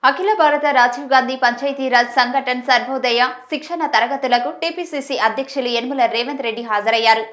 అఖిల భారత రాజీవ్ గాంధీ పంచాయతీరాజ్ సంఘటన్ సర్వోదయ శిక్షణ తరగతులకు టీపీసీసీ అధ్యక్షులు యనమల రేవంత్ రెడ్డి హాజరయ్యారు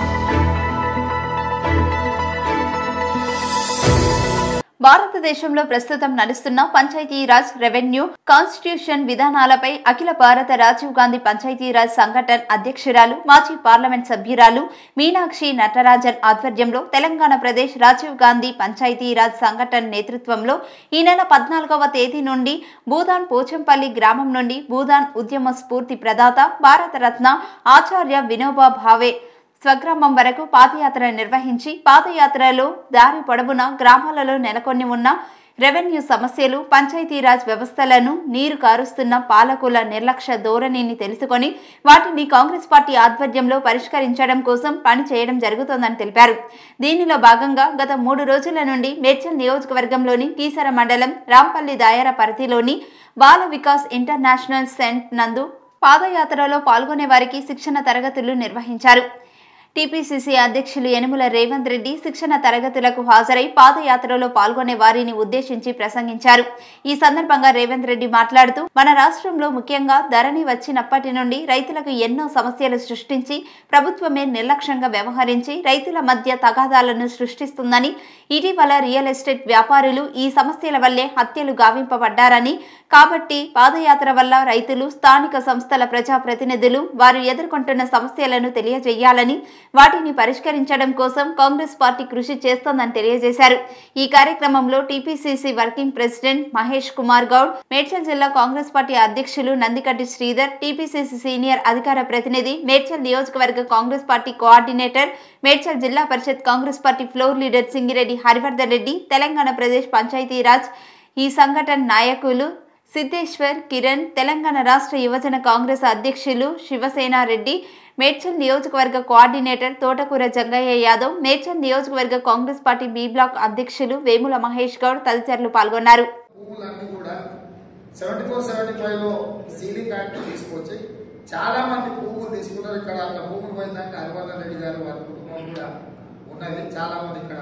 భారతదేశంలో ప్రస్తుతం నడుస్తున్న పంచాయతీరాజ్ రెవెన్యూ కాన్స్టిట్యూషన్ విధానాలపై అఖిల భారత రాజీవ్ గాంధీ పంచాయతీరాజ్ సంఘటన్ అధ్యక్షురాలు మాజీ పార్లమెంట్ సభ్యురాలు మీనాక్షి నటరాజన్ ఆధ్వర్యంలో తెలంగాణ ప్రదేశ్ రాజీవ్ గాంధీ పంచాయతీరాజ్ సంఘటన్ నేతృత్వంలో ఈ నెల పద్నాలుగవ తేదీ నుండి భూదాన్ పోచంపల్లి గ్రామం నుండి భూదాన్ ఉద్యమ స్ఫూర్తి ప్రదాత భారతరత్న ఆచార్య వినోబా భావే స్వగ్రామం వరకు పాదయాత్ర నిర్వహించి పాదయాత్రలో దారి పొడవునా గ్రామాలలో నెలకొని ఉన్న రెవెన్యూ సమస్యలు పంచాయతీరాజ్ వ్యవస్థలను నీరు కారుస్తున్న పాలకుల నిర్లక్ష్య ధోరణిని తెలుసుకొని వాటిని కాంగ్రెస్ పార్టీ ఆధ్వర్యంలో పరిష్కరించడం కోసం పని చేయడం జరుగుతోందని తెలిపారు దీనిలో భాగంగా గత మూడు రోజుల నుండి మేడ్చల్ నియోజకవర్గంలోని కీసర మండలం రాంపల్లి దాయర పరిధిలోని బాల వికాస్ ఇంటర్నేషనల్ సెంట్ నందు పాదయాత్రలో పాల్గొనే వారికి శిక్షణ తరగతులు నిర్వహించారు టీపీసీసీ అధ్యక్షులు యనుమల రేవంత్ రెడ్డి శిక్షణ తరగతులకు హాజరై పాదయాత్రలో పాల్గొనే వారిని ఉద్దేశించి ప్రసంగించారు ఈ సందర్భంగా రేవంత్ రెడ్డి మాట్లాడుతూ మన రాష్ట్రంలో ముఖ్యంగా ధరణి వచ్చినప్పటి నుండి రైతులకు ఎన్నో సమస్యలు సృష్టించి ప్రభుత్వమే నిర్లక్ష్యంగా వ్యవహరించి రైతుల మధ్య తగాదాలను సృష్టిస్తుందని ఇటీవల రియల్ ఎస్టేట్ వ్యాపారులు ఈ సమస్యల వల్లే హత్యలు గావింపబడ్డారని కాబట్టి పాదయాత్ర వల్ల రైతులు స్థానిక సంస్థల ప్రజాప్రతినిధులు వారు ఎదుర్కొంటున్న సమస్యలను తెలియజేయాలని వాటిని పరిష్కరించడం కోసం కాంగ్రెస్ పార్టీ కృషి చేస్తోందని తెలియజేశారు ఈ కార్యక్రమంలో TPCC working president Mahesh Kumar Goud Medchal జిల్లా కాంగ్రెస్ పార్టీ అధ్యక్షులు నందికడ్డి శ్రీధర్ టీపీసీసీ సీనియర్ అధికార ప్రతినిధి మేడ్చల్ నియోజకవర్గ కాంగ్రెస్ పార్టీ కోఆర్డినేటర్ మేడ్చల్ జిల్లా పరిషత్ Congress party floor leader Singireddy Harivardhan Reddy Telangana Pradesh Panchayati Raj ఈ సంఘటన నాయకులు సిద్ధేశ్వర్ కిరణ్ తెలంగాణ రాష్ట్ర యువజన కాంగ్రెస్ అధ్యక్షులు శివసేనారెడ్డి మేడ్చల్ నియోజకవర్గ కోఆర్డినేటర్ తోటకూర జంగయ్య యాదవ్ మేడ్చల్ నియోజకవర్గ కాంగ్రెస్ పార్టీ బి బ్లాక్ అధ్యక్షులు వేముల మహేష్ గౌడ్ తదితరులు పాల్గొన్నారు భూములన్నీ కూడా సెవెంటీ ఫోర్ సెవెంటీ ఫైవ్ లో సీలింగ్ యాక్ట్ తీసుకొచ్చి చాలా మంది భూములు తీసుకున్నారు ఇక్కడ అట్లా భూములు పోయిందంటే హరివర్ధన్ రెడ్డి గారు వారి కుటుంబం కూడా ఉన్నది చాలా మంది ఇక్కడ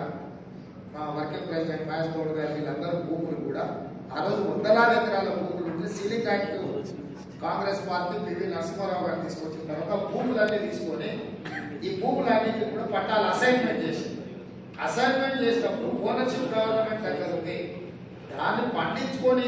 మా వర్కింగ్ ప్రెసిడెంట్ మహేష్ గౌడ్ గారు వీళ్ళందరూ భూములు కూడా ఆ రోజు వందలాది ఎకరాల భూములు ఉంటే ceiling act Congress party PV Narasimha Rao గారు తీసుకొచ్చిన తర్వాత భూములన్నీ తీసుకొని ఈ భూములన్నింటినీ కూడా పట్టాలు అసైన్మెంట్ చేసింది అసైన్మెంట్ చేసినప్పుడు ఓనర్షిప్ గవర్నమెంట్ దగ్గర ఉంది దాన్ని పండించుకొని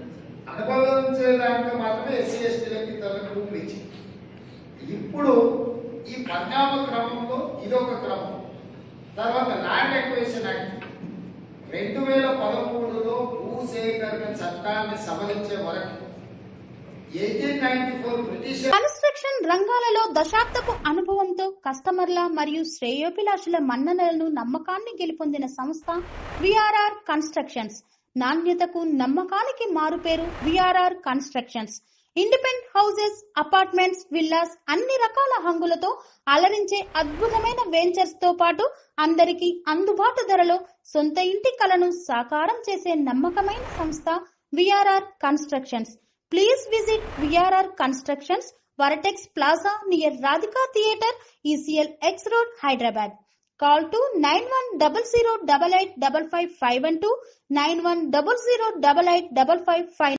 అనుభవించే దాంట్లో మాత్రమే ఎస్సీ ఎస్టీలకి ఇతరులకు భూములు ఇచ్చింది ఇప్పుడు ఈ పరిణామ క్రమంలో ఇదొక క్రమం తర్వాత ల్యాండ్ ఎక్వేషన్ యాక్ట్ రెండు వేల పదమూడులో భూసేకరణ చట్టాన్ని సవరించే వరకు eighteen ninety four British construction రంగాలలో దశాబ్దపు అనుభవంతో కస్టమర్ల మరియు శ్రేయోభిలాషుల మన్ననలను నమ్మకాన్ని గెలుపొందిన సంస్థ విఆర్ఆర్ కన్స్ట్రక్షన్స్ నాణ్యతకు నమ్మకానికి మారుపేరు VRR constructions independent houses apartments villas అన్ని రకాల హంగులతో అలరించే అద్భుతమైన వెంచర్స్ తో పాటు అందరికీ అందుబాటు ధరలో సొంత ఇంటి కలను సాకారం చేసే నమ్మకమైన సంస్థ VRR constructions please visit VRR constructions vertex plaza near Radhika theatre ECIL X road Hyderabad call to nine one double zero double eight double five five one two nine one double zero double eight double five five